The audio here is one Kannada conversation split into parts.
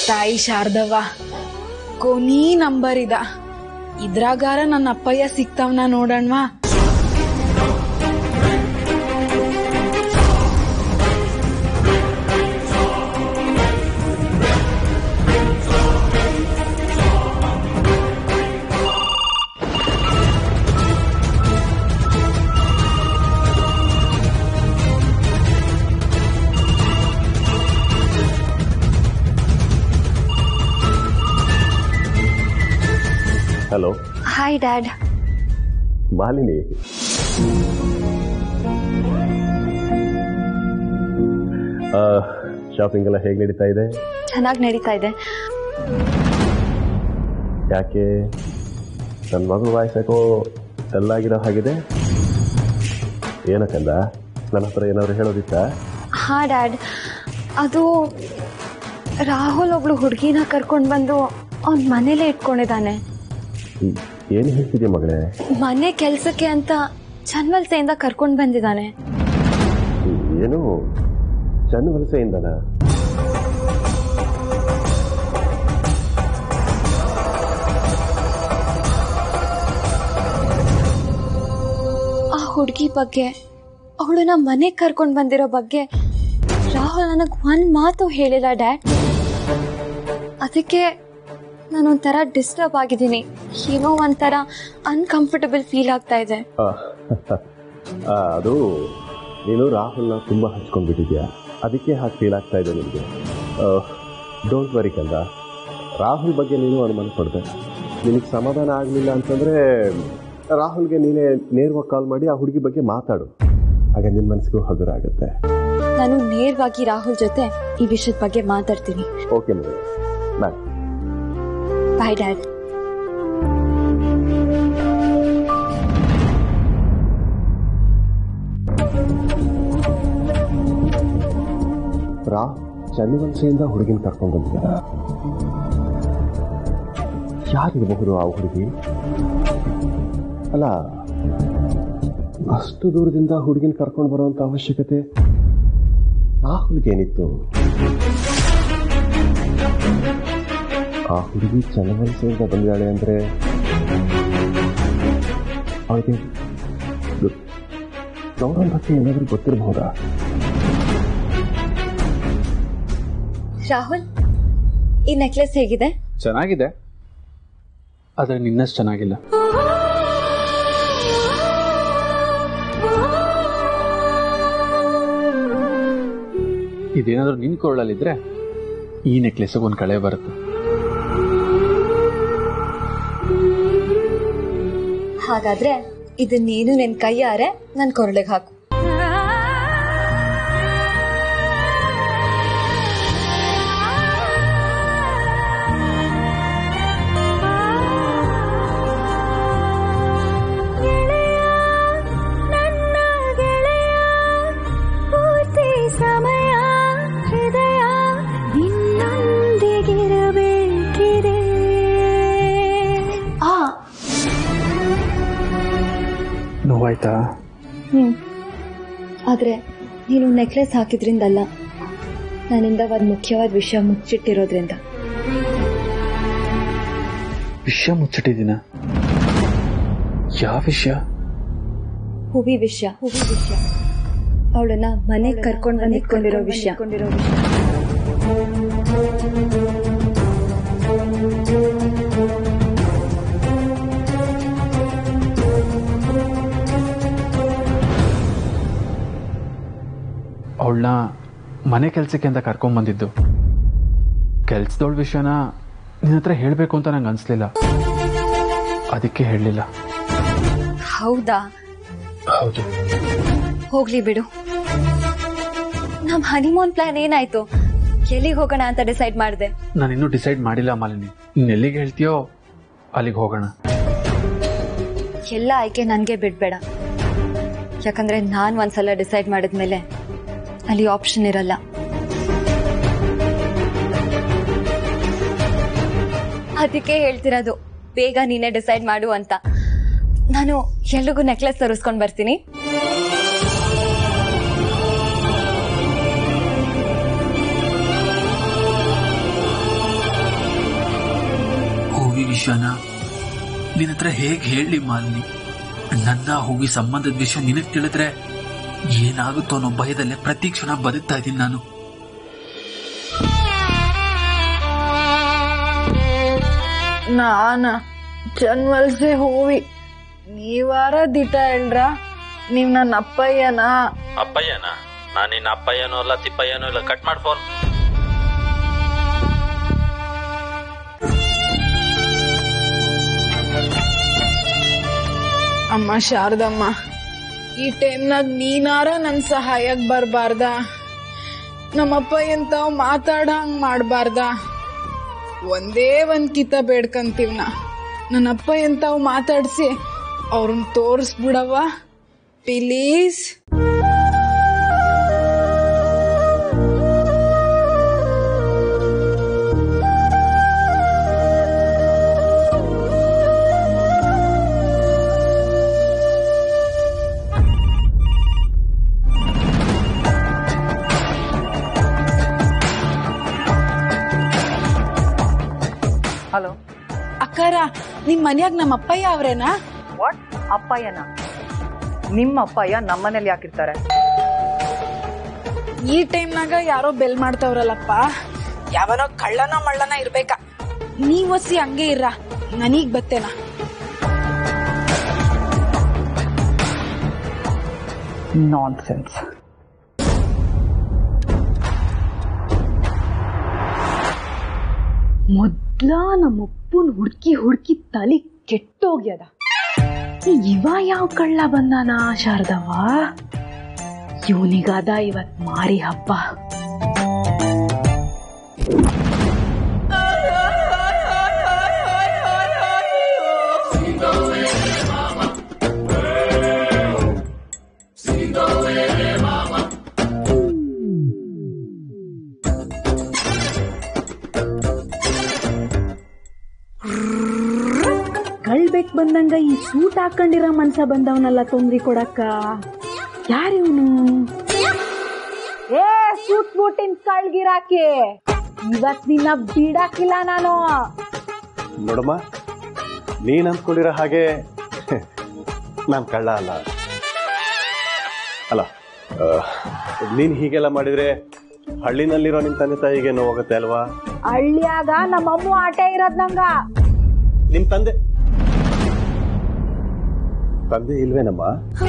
ತಾಯಿ ಶಾರದವ್ವ ಕೊನಿ ನಂಬರ್ ಇದ ಇದ್ರಾಗಾರ ನನ್ನ ಅಪ್ಪಯ್ಯ ಸಿಗ್ತಾವ್ನ ನೋಡಣ್ವಾ hello hi dad Malini shopping ಎಲ್ಲ ಹೇಗೆ ನಡೀತಾ ಇದೆ ಚೆನ್ನಾಗಿ ನಡೀತಾ ಇದೆ ಯಾಕೆ ನನ್ನ ಮಗಳು ವಾಯ್ಸ್ ಯಾಕೋ ಡಲ್ಲಾಗಿರೋ ಹಾಗಿದೆ ಏನಕ್ಕಂದ ನನ್ನ ಹತ್ರ ಏನಾದ್ರು ಹೇಳೋದಿತ್ತಾ ಹಾ ಡ್ಯಾಡ್ ಅದು ರಾಹುಲ್ ಒಬ್ಳು ಹುಡುಗಿನ ಕರ್ಕೊಂಡು ಬಂದು ಅವ್ನ ಮನೇಲೇ ಇಟ್ಕೊಂಡಿದ್ದಾನೆ ಹ್ಮ್. ಏನು ಹೇಳ್ತಿದ್ಯಾ ಮಗಳೇ ಮನೆ ಕೆಲಸಕ್ಕೆ ಅಂತ ಚನ್ವಲ್ಸೆಯಿಂದ ಕರ್ಕೊಂಡು ಬಂದಿದ್ದಾನೆ ಹ್ಮ್, ಏನು ಚನ್ನ ವಲಸೆಯಿಂದನಾ ಆ ಹುಡುಗಿ ಬಗ್ಗೆ ಅವಳನ್ನ ಮನೆಗೆ ಕರ್ಕೊಂಡು ಬಂದಿರೋ ಬಗ್ಗೆ ರಾಹುಲ್ ನನಗೆ ಒಂದು ಮಾತು ಹೇಳಿಲ್ಲ ಡ್ಯಾಡ್ ಅದಕ್ಕೆ ನಾನೊಂಥರ ಡಿಸ್ಟರ್ಬ್ ಆಗಿದ್ದೀನಿ ಏನೋ ಒಂಥರ ಅನ್ಕಂಫರ್ಟಬಲ್ ಫೀಲ್ ಆಗ್ತಾ ಇದೆ ಆ, ಆ, ಅದು ನೀನು ರಾಹುಲ್ನ ತುಂಬ ಹಚ್ಕೊಂಡ್ಬಿಟ್ಟಿದ್ಯಾ ಅದಕ್ಕೆ ಹಾಗೆ ಫೀಲ್ ಆಗ್ತಾ ಇದೆ ನಿನಗೆ ಡೋಂಟ್ ವರಿ ಕಂದ ರಾಹುಲ್ ಬಗ್ಗೆ ನೀನು ಅನುಮಾನ ಪಡ್ದೆ ನಿನಗೆ ಸಮಾಧಾನ ಆಗಲಿಲ್ಲ ಅಂತಂದರೆ ರಾಹುಲ್ಗೆ ನೀನೇ ನೇರವಾಗಿ ಕಾಲ್ ಮಾಡಿ ಆ ಹುಡುಗಿ ಬಗ್ಗೆ ಮಾತಾಡು ಆಗ ನಿನ್ನ ಮನಸ್ಸಿಗೂ ಹಗುರ ಆಗುತ್ತೆ ನಾನು ನೇರವಾಗಿ ರಾಹುಲ್ ಜೊತೆ ಈ ವಿಷಯದ ಬಗ್ಗೆ ಮಾತಾಡ್ತೀನಿ ಓಕೆ ಮಗ ಬಾಯ್ ಬಾಯ್ ಡ್ಯಾಡ್ ರಾ ಚನ್ನವಂಶೆಯಿಂದ ಹುಡುಗಿನ ಕರ್ಕೊಂಡು ಬಂದಿದ್ದಾರ ಯಾರಿರಬಹುದು ಆ ಹುಡುಗಿ ಅಲ್ಲ ಅಷ್ಟು ದೂರದಿಂದ ಹುಡುಗಿನ ಕರ್ಕೊಂಡು ಬರುವಂತ ಅವಶ್ಯಕತೆ ರಾಹುಲ್ಗೇನಿತ್ತು ಆ ಹುಡುಗಿ ಚನ್ನವಂಶೆಯಿಂದ ಬಂದಿದ್ದಾಳೆ ಅಂದ್ರೆ ಅವಳಿಗೆ ಗೌರವ್ ಬಗ್ಗೆ ಏನಾದರೂ ಗೊತ್ತಿರಬಹುದಾ ರಾಹುಲ್ ಈ ನೆಕ್ಲೆಸ್ ಹೇಗಿದೆ ಚೆನ್ನಾಗಿದೆ ಆದರೆ ನಿನ್ನಷ್ಟು ಚೆನ್ನಾಗಿಲ್ಲ ಇದೇನಾದ್ರೂ ನಿನ್ ಕೊಳ್ಳಲಿದ್ರೆ ಈ ನೆಕ್ಲೆಸ್ಗೆ ಒಂದು ಕಳೆ ಬರುತ್ತೆ ಹಾಗಾದ್ರೆ ಇದು ನೀನು ನಿನ್ ಕೈಯಾರೆ ನನ್ ಕೊರಳಿಗೆ ಹಾಕು ಸಮಯ ಹೃದಯ ನಿನ್ನೊಂದಿಗಿರಬೇಕಿದೆ ಆ ನೋವಾಯ್ತಾ ಹ್ಮ್ ಆದ್ರೆ ನೀನು ನೆಕ್ಲೆಸ್ ಹಾಕಿದ್ರಿಂದಲ್ಲ ನನ್ನಿಂದ ಒಂದು ಮುಖ್ಯವಾದ ವಿಷಯ ಮುಚ್ಚಿಟ್ಟಿರೋದ್ರಿಂದ ವಿಷಯ ಮುಚ್ಚಿಟ್ಟಿದ್ದೀನ ಯಾವ ವಿಷಯ ಹೂವಿ ವಿಷಯ ಹೂವಿ ವಿಷಯ ಅವಳನ್ನ ಮನೆಗೆ ಕರ್ಕೊಂಡು ಬಂದು ಇಟ್ಕೊಂಡಿರೋ ವಿಷಯ ಅವಳನ್ನ ಮನೆ ಕೆಲಸಕ್ಕೆ ಅಂತ ಕರ್ಕೊಂಬಂದಿದ್ದು ಕೆಲ್ಸದವಳ ವಿಷಯನ ನಿನ್ನ ಹತ್ರ ಹೇಳಬೇಕು ಅಂತ ನಂಗೆ ಅನಿಸ್ಲಿಲ್ಲ ಅದಕ್ಕೆ ಹೇಳಲಿಲ್ಲ ಹೌದಾ ಹೌದು ಹೋಗ್ಲಿ ಬಿಡು ನಮ್ ಹನಿಮೂನ್ ಪ್ಲಾನ್ ಏನಾಯ್ತು ಎಲ್ಲಿಗೆ ಹೋಗೋಣ ಅಂತ ಡಿಸೈಡ್ ಮಾಡಿದೆ ನಾನು ಇನ್ನೂ ಡಿಸೈಡ್ ಮಾಡಿಲ್ಲ ಮಾಲಿನಿ ನೀನು ಎಲ್ಲಿಗೆ ಹೇಳ್ತೀಯೋ ಅಲ್ಲಿಗೆ ಹೋಗೋಣ ಎಲ್ಲ ಆಯ್ಕೆ ನನ್ಗೆ ಬಿಡ್ಬೇಡ ಯಾಕಂದ್ರೆ ನಾನ್ ಒಂದ್ಸಲ ಡಿಸೈಡ್ ಮಾಡಿದ್ಮೇಲೆ ಅಲ್ಲಿ ಆಪ್ಷನ್ ಇರಲ್ಲ ಅದಕ್ಕೆ ಹೇಳ್ತಿರೋದು ಬೇಗ ನೀನೇ ಡಿಸೈಡ್ ಮಾಡು ಅಂತ ನಾನು ಎಲ್ಲಿಗೂ ನೆಕ್ಲೆಸ್ ತರಿಸ್ಕೊಂಡ್ ಬರ್ತೀನಿ ವಿಷಯನ ನಿನ್ನ ಹತ್ರ ಹೇಗೆ ಹೇಳಿ ಮಾಲಿನಿ ನನ್ನ ಹೂವಿ ಸಂಬಂಧದ ವಿಷಯ ನಿನಗೆ ತಿಳಿದ್ರೆ ಏನಾಗುತ್ತೋ ಅನ್ನೋ ಭಯದಲ್ಲೇ ಪ್ರತಿ ಕ್ಷಣ ಬದುಕ್ತಾ ಇದ್ದೀನಿ ನಾನು ನಾನ ಚನ್ವಲ್ಸೆ ಹೂವಿ ನೀವಾರ ದಿಟ ಹೇಳ್ರ ನೀವ್ ನನ್ನ ಅಪ್ಪಯ್ಯನ ಅಪ್ಪಯ್ಯನ ನಾನು ನಿನ್ನ ಅಪ್ಪಯ್ಯನೋ ಅಲ್ಲ ತಿಪ್ಪಯ್ಯನೋ ಇಲ್ಲ ಕಟ್ ಮಾಡಿ ಫೋನ್ ಅಮ್ಮ ಶಾರದಮ್ಮ ಈ ಟೈಮ್ನಾಗ ನೀನಾರ ನನ್ ಸಹಾಯಕ್ ಬರ್ಬಾರ್ದ ನಮ್ಮಪ್ಪ ಎಂತಾವ್ ಮಾತಾಡಂಗ್ ಮಾಡ್ಬಾರ್ದ ಒಂದೇ ಒಂದ್ ಕಿತ ಬೇಡ್ಕಂತೀವ್ನ ನನ್ನಪ್ಪ ಎಂತಾವ್ ಮಾತಾಡ್ಸಿ ಅವ್ರನ್ನ ತೋರಿಸ್ಬಿಡವ್ವ ಪ್ಲೀಸ್ ಹಲೋ ಅಕ್ಕಾರ ನಿಮ್ ಮನ್ಯಾಗ ನಮ್ಮ ಅಪ್ಪಯ್ಯ ಅವ್ರೇನಾ ವಾಟ್ ಅಪ್ಪಯ್ಯನ ನಿಮ್ಮ ಅಪ್ಪಯ್ಯ ನಮ್ಮನೇಲಿ ಯಾಕಿರ್ತಾರೆ ಈ ಟೈಮ್ನಾಗ ಯಾರೋ ಬೆಲ್ ಮಾಡ್ತಾವ್ರಲ್ಲಪ್ಪ ಯಾವನೋ ಕಳ್ಳನೋ ಮಳ್ಳನ ಇರ್ಬೇಕಾ ನೀವ್ ಒಸಿ ಹಂಗೆ ಇರ್ರ ನನಗ್ ಬತ್ತೇನ ನಾನ್ ಸೆನ್ಸ್ ಮೊದ್ಲ ನಮ್ಮಪ್ಪನ್ ಹುಡ್ಕಿ ಹುಡ್ಕಿ ತಲಿ ಕೆಟ್ಟೋಗ್ಯದ ಇವ ಯಾವ ಕಳ್ಳ ಬಂದಾನ ಶಾರದವ್ವ ಇವನಿಗಾದ ಇವತ್ ಮಾರಿ ಹಬ್ಬ ಕಳ್ಬೇಕ್ ಬಂದಂಗ ಈ ಸೂಟ್ ಹಾಕೊಂಡಿರೋ ಮನ್ಸ ಬಂದವನಲ್ಲ ತೊಂದ್ರಿ ಕೊಡಕ್ಕ ಯಾರಿವನು ಏ ಸೂಟ್ ಬೂಟಿನ್ ಕಳ್ಗಿರಾಕಿ ಇವತ್ ನಿನ್ನ ಬಿಡಾಕಿಲ್ಲ ನಾನು ನೋಡಮ್ಮ ನೀನ್ ಅನ್ಕೊಂಡಿರೋ ಹಾಗೆ ನಾನು ಕಳ್ಳ ಅಲ್ಲ ಅಲ್ಲ ಆ, ನೀನ್ ಹೀಗೆಲ್ಲ ಮಾಡಿದ್ರೆ ಹಳ್ಳಿನಲ್ಲಿರೋ ನಿಮ್ ತಂದೆ ತಾಯಿಗೆ ನೋವಾಗುತ್ತೆ ಅಲ್ವಾ ಹಳ್ಳಿಯಾಗ ನಮ್ಮಮ್ಮ ಆಟ ಇರೋದ್ ನಂಗ ನಿಮ್ ತಂದೆ ತಂದೆ ಇಲ್ವೇನಮ್ಮ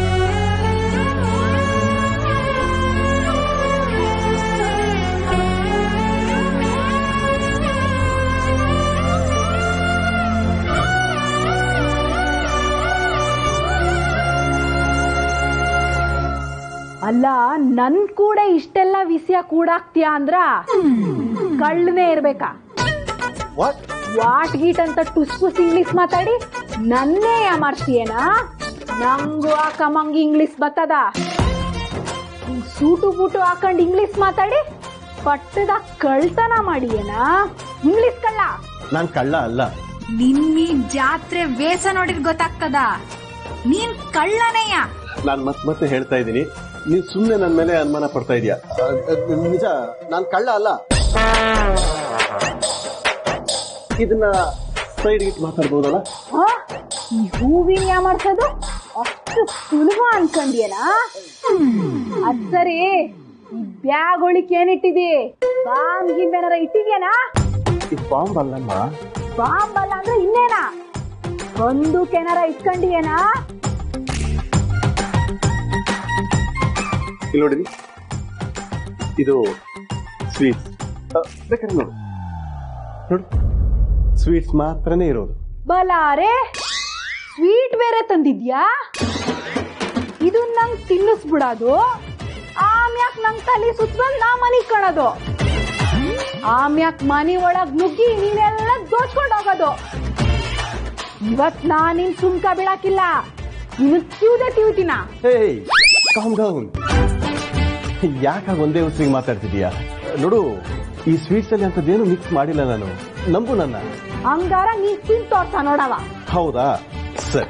ಅಲ್ಲ ನನ್ ಕೂಡ ಇಷ್ಟೆಲ್ಲ ವಿಷಯ ಕೂಡಾಕ್ತೀಯ ಅಂದ್ರ ಕಳ್ಳನೇ ಇರ್ಬೇಕಾ ವಾಟ್ ವಾಟ್ ಗೀಟ್ ಅಂತ ಟುಸ್ ಟುಸ್ ಇಂಗ್ಲಿಷ್ ಮಾತಾಡಿ ನನ್ನೇ ಯಾಮಾರ್ಸ್ತೀಯೇನಾ ನಂಗೂ ಆ ಕಮಂಗ್ ಇಂಗ್ಲಿಷ್ ಬತ್ತದ ಹಿಂಗ್ ಸೂಟು ಬೂಟು ಹಾಕೊಂಡ್ ಇಂಗ್ಲಿಷ್ ಮಾತಾಡಿ ಪಟ್ಟದ ಕಳ್ತನ ಮಾಡಿಯೇನಾ ಇಂಗ್ಲಿಷ್ ಕಳ್ಳ ನಾನ್ ಕಳ್ಳ ಅಲ್ಲ ನಿನ್ನಿ ಜಾತ್ರೆ ವೇಷ ನೋಡಿದ್ ಗೊತ್ತಾಗ್ತದ ನೀನ್ ಕಳ್ಳನೆಯ ನಾನ್ ಮತ್ ಮತ್ತೆ ಹೇಳ್ತಾ ಇದ್ದೀನಿ ನೀನ್ ಸುಮ್ನೆ ನನ್ ಮೇಲೆ ಅನುಮಾನ ಪಡ್ತಾ ಇದೀಯ ಆ, ಆ, ನಿಜ ನಾನ್ ಕಳ್ಳ ಅಲ್ಲ ಇದನ್ನ ಸೈಡ್ ಇಟ್ ಮಾತಾಡ್ಬೋದಲ್ಲ ಆ? ಈ ಹೂವಿನ ಯಾಮಾರ್ಸೋದು ಅಷ್ಟು ಸುಲಭ ಅನ್ಕೊಂಡ್ಯೇನಾ ಅದ್ ಸರಿ ಈ ಬ್ಯಾಗ್ ಒಳಿಕ್ ಏನಿಟ್ಟಿದಿ ಬಾಂಬ್ ಗಿಂಬ್ ಏನಾರ ಇಟ್ಟಿದ್ಯಾನಾ ಇದು ಬಾಂಬ್ ಅಲ್ಲಮ್ಮ ಬಾಂಬ್ ಅಲ್ಲ ಅಂದ್ರೆ ಇನ್ನೇನಾ ಬಂದೂಕ್ ಏನಾರ ಇಟ್ಕೊಂಡಿಯೇನಾ ಇಲ್ಲಿ ನೋಡಿ ಇದು ಸ್ವೀಟ್ಸ್ ಬೇಕಾದ್ರೆ ನೋಡು ನೋಡು ಸ್ವೀಟ್ಸ್ ಮಾತ್ರನೇ ಇರೋದು ಬಲಾರೆ ಸ್ವೀಟ್ ಬೇರೆ ತಂದಿದ್ಯಾ ಇದು ನಂಗ್ ತಿನ್ನಿಸ್ಬಿಡೋದು ಆಮ್ಯಾಕ್ ನಂಗ್ ತಲೆ ಸುತ್ತಂದ್ ನಾ ಮನಿ ಕಣೋದು ಆಮ್ಯಾಕ್ ಮನಿ ಒಳಗ್ ನುಗ್ಗಿ ನೀನೆಲ್ಲ ದೋಚ್ಕೊಂಡ್ ಹೋಗೋದು ಇವತ್ ನಾ ನಿನ್ ಸುಮ್ಕ ಬೀಳಾಕಿಲ್ಲ ನಿನ್ ಕಿವುದೆ ಟಿವಿಟಿನ ಹೇ ಕಾಮ್ ಡೌನ್ ಯಾಕಾಗ ಒಂದೇ ಉಸಿರಿಗೆ ಮಾತಾಡ್ತಿದೀಯಾ ನೋಡು ಈ ಸ್ವೀಟ್ಸ್ ಅಲ್ಲಿ ಅಂತದೇನು ಮಿಕ್ಸ್ ಮಾಡಿಲ್ಲ ನಾನು ನಂಬು ನನ್ನ ಹಂಗಾರ ನೀ ತಿನ್ ತೋರ್ಸ ನೋಡವ ಹೌದಾ ಸರಿ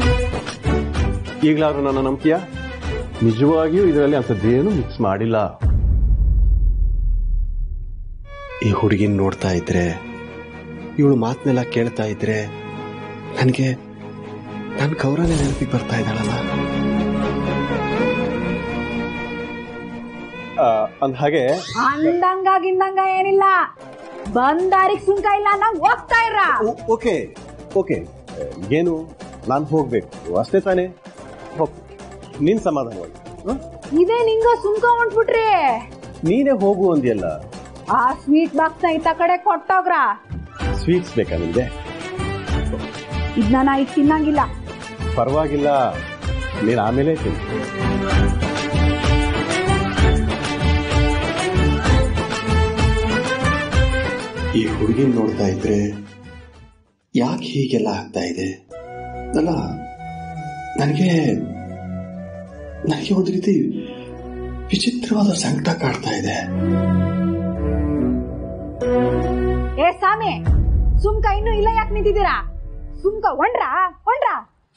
ಈಗಲಾದ್ರೂ ನನ್ನ ನಂಬ್ತೀಯಾ ನಿಜವಾಗಿಯೂ ಇದರಲ್ಲಿ ಅಂಥದ್ದೇನು ಮಿಕ್ಸ್ ಮಾಡಿಲ್ಲ ಈ ಹುಡುಗಿನ ನೋಡ್ತಾ ಇದ್ರೆ ಇವಳು ಮಾತನ್ನೆಲ್ಲ ಕೇಳ್ತಾ ಇದ್ರೆ ನನಗೆ ನನ್ನ ಗೌರವನೇ ನೆನಪಿಗೆ ಬರ್ತಾ ಇದ್ದಾಳಲ್ಲ ಅಂದ ಹಾಗೆ ಅಂದಂಗ ಗಿಂದಂಗ ಏನಿಲ್ಲ ಬಂದಾರಿಗ್ ಸುಂಕ ಇಲ್ಲ ಅನ್ನಂಗ್ ಹೋಗ್ತಾ ಇರ ಓಕೆ ಓಕೆ ಏನು ನಾನು ಹೋಗ್ಬೇಕು ಅಷ್ಟೇ ತಾನೇ ಹೋಗ್ ನೀನ್ ಸಮಾಧಾನವಾಗಿ ಹ? ಇದೇ ನಿಂಗ ಸುಂಕ ಹೊಂಟ್ಬಿಟ್ರಿ ನೀನೇ ಹೋಗು ಅಂದ್ಯಲ್ಲ ಆ ಸ್ವೀಟ್ ಬಾಕ್ಸ್ ನ ಇತ್ತ ಕಡೆ ಕೊಟ್ಟೋಗ್ರ ಸ್ವೀಟ್ಸ್ ಬೇಕಾ ನಿಮ್ಗೆ ಇದನ್ನ ನಾ ಈಗ ತಿನ್ನಂಗಿಲ್ಲ ಪರವಾಗಿಲ್ಲ ನೀನು ಆಮೇಲೆ ತಿನ್ನು ಈ ಹುಡುಗಿನ ನೋಡ್ತಾ ಇದ್ರೆ ಯಾಕೆ ಹೀಗೆಲ್ಲ ಆಗ್ತಾ ಇದೆ ಅಲ್ಲ ನನಗೆ ನನಗೆ ಒಂದು ರೀತಿ ವಿಚಿತ್ರವಾದ ಸಂಕಟ ಕಾಡ್ತಾ ಇದೆ ಏ ಸಾಮಿ ಸುಮ್ಕ ಇನ್ನು ಇಲ್ಲ ಯಾಕೆ ನಿಂತಿದ್ದೀರಾ ಸುಮ್ಕ ಹೊಂಡ್ರ ಹೊಂಡ್ರ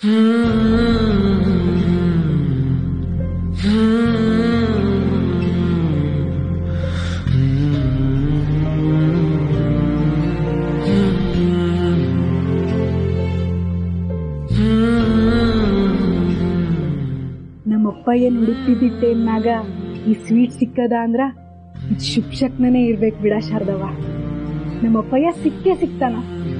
ನಮ್ಮಪ್ಪಯ್ಯನ್ ಹುಡುಕ್ತಿದ್ದಿಟ್ಟೆ ಮ್ಯಾಗ ಈ ಸ್ವೀಟ್ ಸಿಕ್ಕದ ಅಂದ್ರ ಇದ್ ಶುಭ ಶಕ್ನನೇ ಇರ್ಬೇಕು ಬಿಡ ಶಾರದವ ನಮ್ಮಪ್ಪಯ್ಯ ಸಿಕ್ಕೇ ಸಿಕ್ತಾನ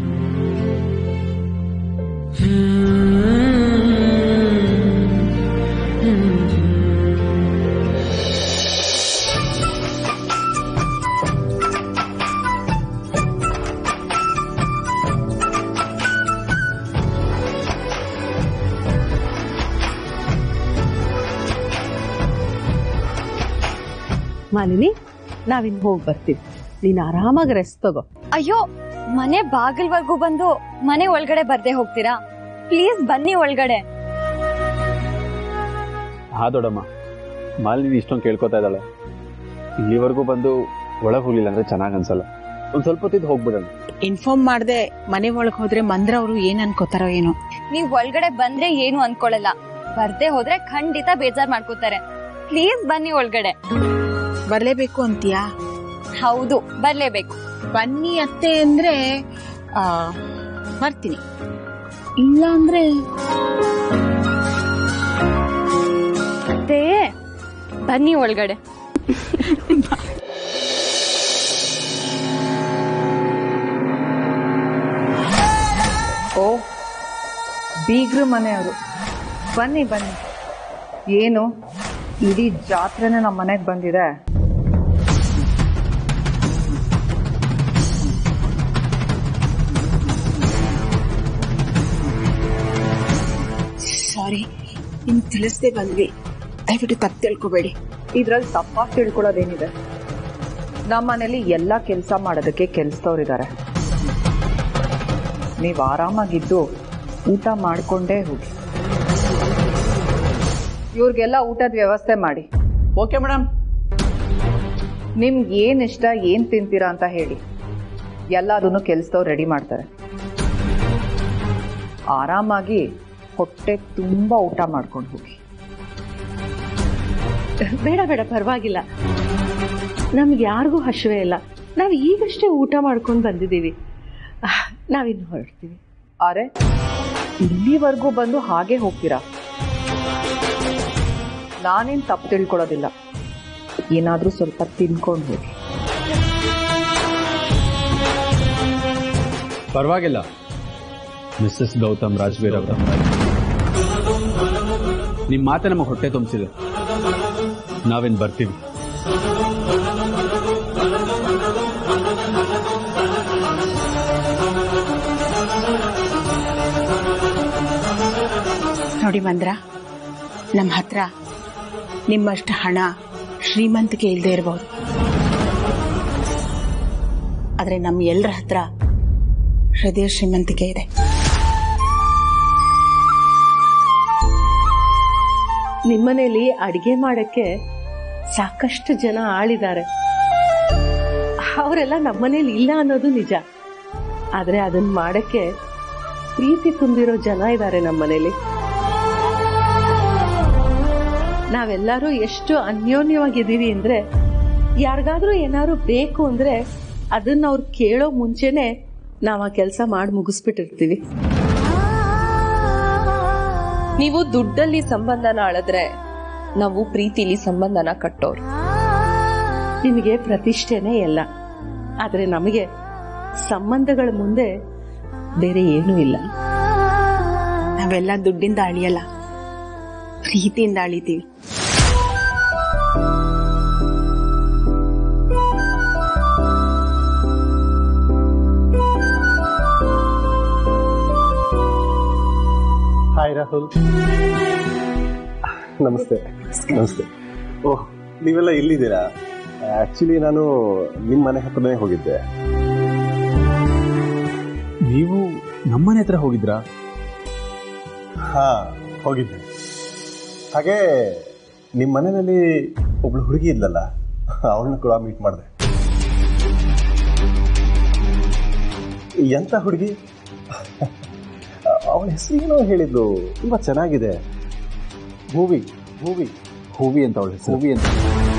ಮಾಲಿನಿ ನಾವಿನ್ ಹೋಗಿ ಬರ್ತೀವಿ ನೀನ್ ಆರಾಮಾಗಿ ರೆಸ್ಟ್ ತಗೋ ಅಯ್ಯೋ ಮನೆ ಬಾಗಿಲ್ವರೆಗೂ ಬಂದು ಮನೆ ಒಳಗಡೆ ಬರ್ದೆ ಹೋಗ್ತೀರಾ ಪ್ಲೀಸ್ ಬನ್ನಿ ಒಳಗಡೆ ಹಾ ದೊಡ್ಡಮ್ಮ ಮಾಲಿನಿ ಇಷ್ಟೊಂದು ಕೇಳ್ಕೊತಾ ಇದ್ದಾಳೆ ಇಲ್ಲಿವರೆಗೂ ಬಂದು ಒಳಗೆ ಹೋಗ್ಲಿಲ್ಲ ಅಂದ್ರೆ ಚೆನ್ನಾಗ್ ಅನ್ಸಲ್ಲ ಒಂದ್ ಸ್ವಲ್ಪ ಹೊತ್ತಿದ್ದು ಹೋಗ್ಬಿಡೋಣ ಇನ್ಫಾರ್ಮ್ ಮಾಡ್ದೆ ಮನೆ ಒಳಗ್ ಹೋದ್ರೆ ಮಂದ್ರ ಅವರು ಏನ್ ಅನ್ಕೋತಾರೋ ಏನೋ ನೀವ್ ಒಳಗಡೆ ಬಂದ್ರೆ ಏನು ಅನ್ಕೊಳಲ್ಲ ಬರ್ದೆ ಹೋದ್ರೆ ಖಂಡಿತ ಬೇಜಾರ್ ಮಾಡ್ಕೋತಾರೆ ಪ್ಲೀಸ್ ಬನ್ನಿ ಒಳಗಡೆ ಬರ್ಲೇಬೇಕು ಅಂತೀಯಾ ಹೌದು ಬರ್ಲೇಬೇಕು ಬನ್ನಿ ಅತ್ತೆ ಅಂದ್ರೆ ಆ ಬರ್ತೀನಿ ಇಲ್ಲ ಅಂದ್ರೆ ಮತ್ತೆ ಬನ್ನಿ ಒಳಗಡೆ ಓ ಬೀಗ್ರು ಮನೆಯವರು ಬನ್ನಿ ಬನ್ನಿ ಏನು ಇಡೀ ಜಾತ್ರೆನೇ ನಮ್ಮ ಮನೆಗೆ ಬಂದಿದೆ ಸಾರಿ ನಿಮ್ ತಿಳಿಸ್ದೆ ಬಂದ್ವಿ ದಯವಿಟ್ಟು ತಪ್ಪು ತಿಳ್ಕೊಬೇಡಿ ಇದ್ರಲ್ಲಿ ತಪ್ಪಾಗಿ ತಿಳ್ಕೊಳ್ಳೋದೇನಿದೆ ನಮ್ಮ ಮನೇಲಿ ಎಲ್ಲ ಕೆಲಸ ಮಾಡೋದಕ್ಕೆ ಕೆಲ್ಸದವ್ರಿದ್ದಾರೆ ನೀವು ಆರಾಮಾಗಿದ್ದು ಊಟ ಮಾಡ್ಕೊಂಡೇ ಹೋಗಿ ಇವ್ರಿಗೆಲ್ಲ ಊಟದ ವ್ಯವಸ್ಥೆ ಮಾಡಿ ಓಕೆ ಮೇಡಮ್ ನಿಮ್ಗೆ ಏನ್ ಇಷ್ಟ ಏನ್ ತಿಂತೀರಾ ಅಂತ ಹೇಳಿ ಎಲ್ಲದನ್ನು ಕೆಲ್ಸದವ್ರು ರೆಡಿ ಮಾಡ್ತಾರೆ ಆರಾಮಾಗಿ ಹೊಟ್ಟೆ ತುಂಬಾ ಊಟ ಮಾಡ್ಕೊಂಡು ಹೋಗಿ ಬೇಡ ಬೇಡ ಪರವಾಗಿಲ್ಲ ನಮ್ಗೆ ಯಾರಿಗೂ ಹಶ್ವೇ ಇಲ್ಲ ನಾವು ಈಗಷ್ಟೇ ಊಟ ಮಾಡ್ಕೊಂಡು ಬಂದಿದ್ದೀವಿ ಆಹ್, ನಾವಿನ್ನು ಹೊರಡ್ತೀವಿ ಅರೆ ಇಲ್ಲಿವರೆಗೂ ಬಂದು ಹಾಗೆ ಹೋಗ್ತೀರಾ ನಾನೇನ್ ತಪ್ಪು ತಿಳ್ಕೊಳ್ಳೋದಿಲ್ಲ ಏನಾದ್ರೂ ಸ್ವಲ್ಪ ತಿನ್ಕೊಂಡು ಹೋಗಿ ಪರವಾಗಿಲ್ಲ ಮಿಸ್ಸಸ್ ಗೌತಮ್ ರಾಜ್ವೀರ್ ಅವರ ನಿಮ್ಮ ಮಾತೆ ನಮಗೆ ಹೊಟ್ಟೆ ತುಂಬಿಸಿದೆ ನಾವೇನ್ ಬರ್ತೀವಿ ನೋಡಿ ಮಂದ್ರ ನಮ್ಮ ಹತ್ರ ನಿಮ್ಮಷ್ಟು ಹಣ ಶ್ರೀಮಂತಿಕೆ ಇಲ್ಲದೆ ಇರಬಹುದು ಆದ್ರೆ ನಮ್ಮ ಎಲ್ಲರ ಹತ್ರ ಹೃದಯ ಶ್ರೀಮಂತಿಕೆ ಇದೆ ನಿಮ್ಮನೇಲಿ ಅಡಿಗೆ ಮಾಡಕ್ಕೆ ಸಾಕಷ್ಟು ಜನ ಆಳಿದ್ದಾರೆ ಅವರೆಲ್ಲ ನಮ್ಮನೇಲಿ ಇಲ್ಲ ಅನ್ನೋದು ನಿಜ ಆದ್ರೆ ಅದನ್ನ ಮಾಡಕ್ಕೆ ಪ್ರೀತಿ ತುಂಬಿರೋ ಜನ ಇದ್ದಾರೆ ನಮ್ಮನೇಲಿ ನಾವೆಲ್ಲರೂ ಎಷ್ಟು ಅನ್ಯೋನ್ಯವಾಗಿದ್ದೀವಿ ಅಂದ್ರೆ ಯಾರಿಗಾದ್ರೂ ಏನಾದ್ರು ಬೇಕು ಅಂದ್ರೆ ಅದನ್ನ ಅವ್ರು ಕೇಳೋ ಮುಂಚೆನೆ ನಾವು ಆ ಕೆಲಸ ಮಾಡಿ ಮುಗಿಸ್ಬಿಟ್ಟಿರ್ತೀವಿ ನೀವು ದುಡ್ಡಲ್ಲಿ ಸಂಬಂಧನ ಅಳದ್ರೆ ನಾವು ಪ್ರೀತಿಲಿ ಸಂಬಂಧನ ಕಟ್ಟೋರು ನಿಮಗೆ ಪ್ರತಿಷ್ಠೆನೇ ಎಲ್ಲ ಆದರೆ ನಮಗೆ ಸಂಬಂಧಗಳ ಮುಂದೆ ಬೇರೆ ಏನೂ ಇಲ್ಲ ನಾವೆಲ್ಲ ದುಡ್ಡಿಂದ ಅಳಿಯಲ್ಲ ಪ್ರೀತಿಯಿಂದ ಅಳಿತೀವಿ ಹಾಯ್ ರಾಹುಲ್ ನಮಸ್ತೆ ನಮಸ್ತೆ ಓಹ್ ನೀವೆಲ್ಲ ಇಲ್ಲಿದ್ದೀರಾ ಆಕ್ಚುಲಿ ನಾನು ನಿಮ್ಮ ಮನೆ ಹತ್ರನೇ ಹೋಗಿದ್ದೆ ನೀವು ನಮ್ಮನೆ ಹತ್ರ ಹೋಗಿದ್ರಾ ಹಾ ಹೋಗಿದ್ದೆ ಹಾಗೆ ನಿಮ್ಮ ಮನೆಯಲ್ಲಿ ಒಬ್ಳು ಹುಡುಗಿ ಇದ್ಲಲ್ಲ ಅವಳನ್ನ ಕೂಡ ಮೀಟ್ ಮಾಡಿದೆ ಎಂತ ಹುಡುಗಿ ಅವಳ ಹೆಸರು ಏನೋ ಹೇಳಿದ್ಲು ತುಂಬಾ ಚೆನ್ನಾಗಿದೆ ಹೂವಿ ಹೂವಿ ಹೂವಿ ಅಂತ ಅವಳ ಹೆಸರು ಹೂವಿ ಅಂತ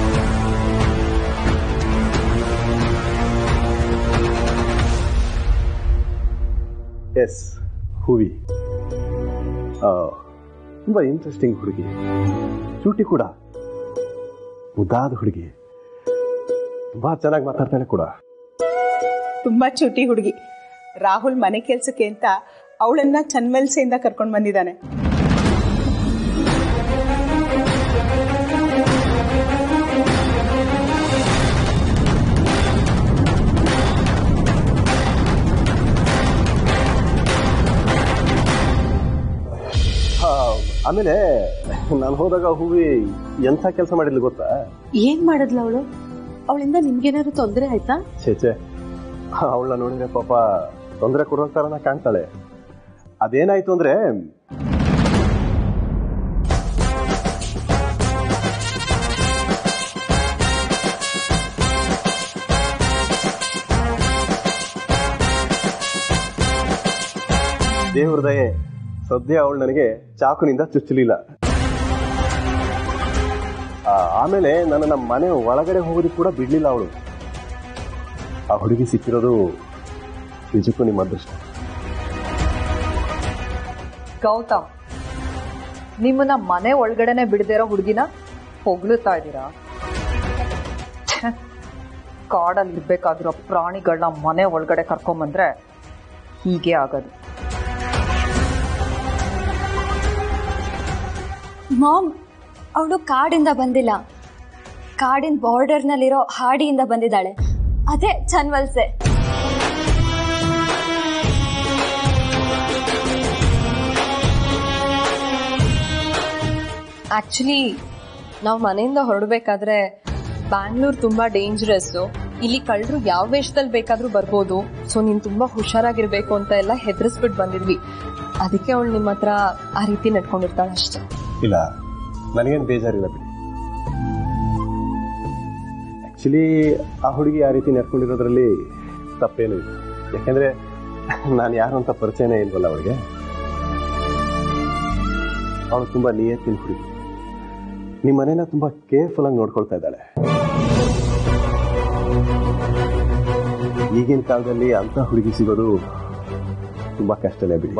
ಎಸ್ ಹೂವಿ ಆ, ತುಂಬಾ ಇಂಟ್ರೆಸ್ಟಿಂಗ್ ಹುಡುಗಿ ಚೂಟಿ ಕೂಡ ಮುದ್ದಾದ ಹುಡುಗಿ ತುಂಬಾ ಚೆನ್ನಾಗಿ ಮಾತಾಡ್ತಾಳೆ ಕೂಡ ತುಂಬಾ ಚುಟಿ ಹುಡುಗಿ ರಾಹುಲ್ ಮನೆ ಕೆಲ್ಸಕ್ಕೆ ಅಂತ ಅವಳನ್ನ ಚನ್ಮೆಲ್ಸೆಯಿಂದ ಕರ್ಕೊಂಡು ಬಂದಿದ್ದಾನೆ ಆ, ಆಮೇಲೆ ನಾನು ಹೋದಾಗ ಹೂವಿ ಎಂಥ ಕೆಲಸ ಮಾಡಿದ್ಲು ಗೊತ್ತಾ ಏನ್ ಮಾಡಿದ್ಲ ಅವಳು ಅವಳಿಂದ ನಿಮ್ಗೇನಾದ್ರು ತೊಂದರೆ ಆಯ್ತಾ ಛೇಚೆ ಅವಳನ್ನ ನೋಡಿದ್ರೆ ಪಾಪ ತೊಂದರೆ ಕೊಡೋ ತರನ ಕಾಣ್ತಾಳೆ ಅದೇನಾಯ್ತು ಅಂದ್ರೆ ದೇವ್ರ ದಯೆ ಸದ್ಯ ಅವಳು ನನಗೆ ಚಾಕುನಿಂದ ಚುಚ್ಚಲಿಲ್ಲ ಆ, ಆಮೇಲೆ ನನ್ನ ನಮ್ಮ ಮನೆ ಒಳಗಡೆ ಹೋಗೋದಕ್ಕೆ ಕೂಡ ಬಿಡ್ಲಿಲ್ಲ ಅವಳು ಆ ಹುಡುಗಿ ಸಿಕ್ಕಿರೋದು ನಿಜಕ್ಕೂ ನಿಮ್ಮ ಅದೃಷ್ಟ ಗೌತಮ್ ನಿಮ್ಮನ್ನ ಮನೆ ಒಳಗಡೆನೆ ಬಿಡದಿರೋ ಹುಡುಗಿನ ಹೊಗಳುತ್ತಾ ಇದ್ದೀರಾ ಛೆ, ಕಾಡಲ್ಲಿ ಇರ್ಬೇಕಾಗಿರೋ ಪ್ರಾಣಿಗಳನ್ನ ಮನೆ ಒಳಗಡೆ ಕರ್ಕೊಂಬಂದ್ರೆ ಹೀಗೆ ಆಗೋದು ಮಾಮ್ ಅವಳು ಕಾಡಿಂದ ಬಂದಿಲ್ಲ ಕಾಡಿನ ಬಾರ್ಡರ್ನಲ್ಲಿರೋ ಹಾಡಿಯಿಂದ ಬಂದಿದ್ದಾಳೆ ಅದೇ ಚನ್ವಲ್ಸೆ ಆಕ್ಚುಲಿ ನಾವು ಮನೆಯಿಂದ ಹೊರಡ್ಬೇಕಾದ್ರೆ ಬ್ಯಾಂಗ್ಳೂರ್ ತುಂಬಾ ಡೇಂಜರಸ್ ಇಲ್ಲಿ ಕಳ್ಳರು ಯಾವ ವೇಷದಲ್ಲಿ ಬೇಕಾದ್ರೂ ಬರ್ಬೋದು ಸೊ ನೀನ್ ತುಂಬಾ ಹುಷಾರಾಗಿರ್ಬೇಕು ಅಂತ ಎಲ್ಲ ಹೆದರ್ಸ್ಬಿಟ್ಟು ಬಂದಿದ್ವಿ ಅದಕ್ಕೆ ಅವಳು ನಿಮ್ಮ ಹತ್ರ ಆ ರೀತಿ ನಡ್ಕೊಂಡಿರ್ತಾಳೆ ಅಷ್ಟೇ ಇಲ್ಲ ನನಗೇನು ಬೇಜಾರಿಲ್ಲ ಬಿಡಿ ಆಕ್ಚುಲಿ ಆ ಹುಡುಗಿ ಆ ರೀತಿ ನಡ್ಕೊಂಡಿರೋದ್ರಲ್ಲಿ ತಪ್ಪೇನು ಇಲ್ಲ ಯಾಕೆಂದ್ರೆ ನಾನು ಯಾರು ಅಂತ ಪರಿಚಯನೇ ಇಲ್ವಲ್ಲ ಅವಳಿಗೆ ಅವಳು ತುಂಬಾ ನಿಯತ್ತಿನ ಹುಡುಗಿ ನಿಮ್ಮ ಮನೇನ ತುಂಬಾ ಕೇರ್ಫುಲ್ ಆಗಿ ನೋಡ್ಕೊಳ್ತಾ ಇದ್ದಾಳೆ ಈಗಿನ ಕಾಲದಲ್ಲಿ ಅಂತ ಹುಡುಗಿ ಸಿಗೋದು ತುಂಬಾ ಕಷ್ಟನೇ ಬಿಡಿ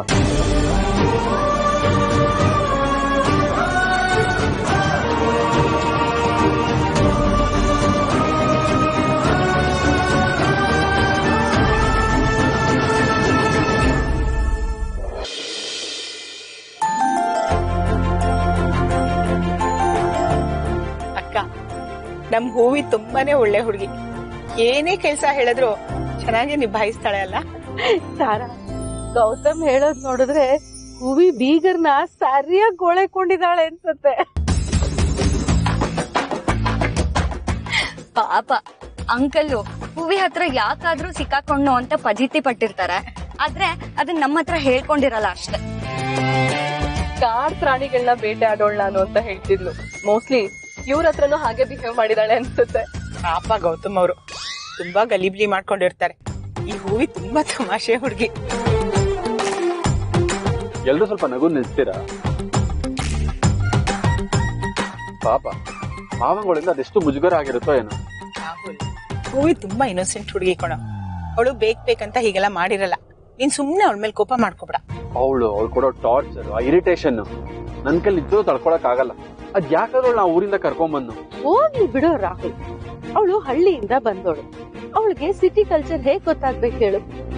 ಅಕ್ಕ ನಮ್ ಹೂವಿ ತುಂಬಾನೇ ಒಳ್ಳೆ ಹುಡುಗಿ ಏನೇ ಕೆಲಸ ಹೇಳಿದ್ರು ಚೆನ್ನಾಗಿ ನಿಭಾಯಿಸ್ತಾಳೆ ಅಲ್ಲ ತಾರಾ ಗೌತಮ್ ಹೇಳೋದ್ ನೋಡಿದ್ರೆ ಹೂವಿ ಬೀಗರ್ನ ಸರಿಯಾಗಿ ಗೋಳೆಕೊಂಡಿದ್ದಾಳೆ ಅನ್ಸುತ್ತೆ ಪಾಪ ಅಂಕಲ್ಲು ಹೂವಿ ಹತ್ರ ಯಾಕಾದ್ರೂ ಸಿಕ್ಕಾಕೊಂಡು ಅಂತ ಪಜಿತಿ ಪಟ್ಟಿರ್ತಾರೆ ಆದ್ರೆ ಅದನ್ನ ನಮ್ಮ ಹತ್ರ ಹೇಳ್ಕೊಂಡಿರಲ್ಲ ಅಷ್ಟೇ ಕಾಡ್ ಪ್ರಾಣಿಗಳನ್ನ ಬೇಟೆ ಆಡೋಳ್ ನಾನು ಅಂತ ಹೇಳ್ತಿದ್ಲು ಮೋಸ್ಟ್ಲಿ ಇವ್ರ ಹತ್ರನೂ ಹಾಗೆ ಬಿಹೇವ್ ಮಾಡಿದಾಳೆ ಅನ್ಸುತ್ತೆ ಪಾಪ ಗೌತಮ್ ಅವರು ತುಂಬಾ ಗಲೀಬ್ಲಿ ಮಾಡ್ಕೊಂಡಿರ್ತಾರೆ ಈ ಹೂವಿ ತುಂಬಾ ತಮಾಷೆ ಹುಡುಗಿ ಎಲ್ರೂ ಸ್ವಲ್ಪ ನಗು ನಿಲ್ಸ್ತೀರಾ ಪಾಪ ಮಾವಂಗಳಿಂದ ಅದೆಷ್ಟು ಮುಜುಗರ ಆಗಿರುತ್ತೋ ಏನೋ ರಾಹುಲ್ ಹೂವಿ ತುಂಬಾ ಇನ್ನೋಸೆಂಟ್ ಹುಡುಗಿ ಕಣ ಅವಳು ಬೇಕ್ ಬೇಕಂತ ಹೀಗೆಲ್ಲ ಮಾಡಿರಲ್ಲ ನೀನ್ ಸುಮ್ನೆ ಅವಳ ಮೇಲೆ ಕೋಪ ಮಾಡ್ಕೊಬೇಡ ಅವಳು ಅವಳು ಕೊಡೋ ಟಾರ್ಚರ್ ಆ ಇರಿಟೇಷನ್ ನನ್ ಕೈಲಿ ಇದ್ದು ತಡ್ಕೊಳಕ್ ಆಗಲ್ಲ ಅದ್ ಯಾಕಾದ್ರೂ ನಾ ಊರಿಂದ ಕರ್ಕೊಂಬಂದು ಹೋಗ್ಲಿ ಬಿಡೋ ರಾಹುಲ್ ಅವಳು ಹಳ್ಳಿಯಿಂದ ಬಂದೋಳು ಅವಳಿಗೆ ಸಿಟಿ ಕಲ್ಚರ್ ಹೇಗ್ ಗೊತ್ತಾಗ್ಬೇಕು ಹೇಳು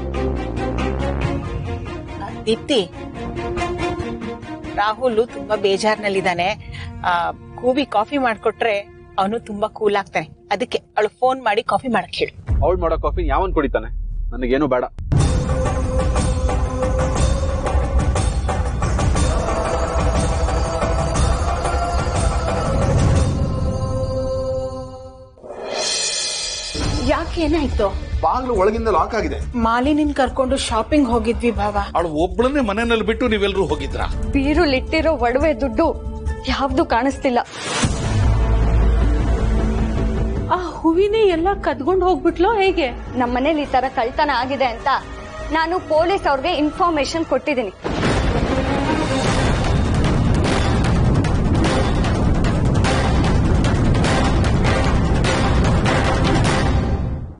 ದೀಪ್ತಿ ರಾಹುಲ್ ತುಂಬಾ ಬೇಜಾರ್ನಲ್ಲಿದ್ದಾನೆ ಆ ಕೂವಿ ಕಾಫಿ ಮಾಡ್ಕೊಟ್ರೆ ಅವನು ತುಂಬಾ ಕೂಲ್ ಆಗ್ತಾನೆ ಅದಕ್ಕೆ ಅವಳು ಫೋನ್ ಮಾಡಿ ಕಾಫಿ ಮಾಡಕ್ ಹೇಳು ಅವಳು ಮಾಡೋ ಕಾಫಿ ಯಾವನ್ ಕುಡಿತಾನೆ ನನಗೇನು ಬೇಡ ಯಾಕೆ ಏನಾಯ್ತು ಬಾಗ್ಲು ಒಳಗಿಂದ ಲಾಕ್ ಆಗಿದೆ ಮಾಲಿನಿನ್ ಕರ್ಕೊಂಡು ಶಾಪಿಂಗ್ ಹೋಗಿದ್ವಿ ಭಾವ ಅವಳು ಒಬ್ಬಳನ್ನೇ ಮನೆಯಲ್ಲಿ ಬಿಟ್ಟು ನೀವೆಲ್ಲರೂ ಹೋಗಿದ್ರ ಬೀರುಲಿಟ್ಟಿರೋ ಒಡವೆ ದುಡ್ಡು ಯಾವ್ದು ಕಾಣಿಸ್ತಿಲ್ಲ ಆ ಹೂವಿನೇ ಎಲ್ಲ ಕದ್ಕೊಂಡ್ ಹೋಗ್ಬಿಟ್ಲೋ ಹೇಗೆ ನಮ್ಮನೇಲಿ ಈ ತರ ಕಳ್ತನ ಆಗಿದೆ ಅಂತ ನಾನು ಪೊಲೀಸ್ ಅವ್ರಿಗೆ ಇನ್ಫಾರ್ಮೇಶನ್ ಕೊಟ್ಟಿದ್ದೀನಿ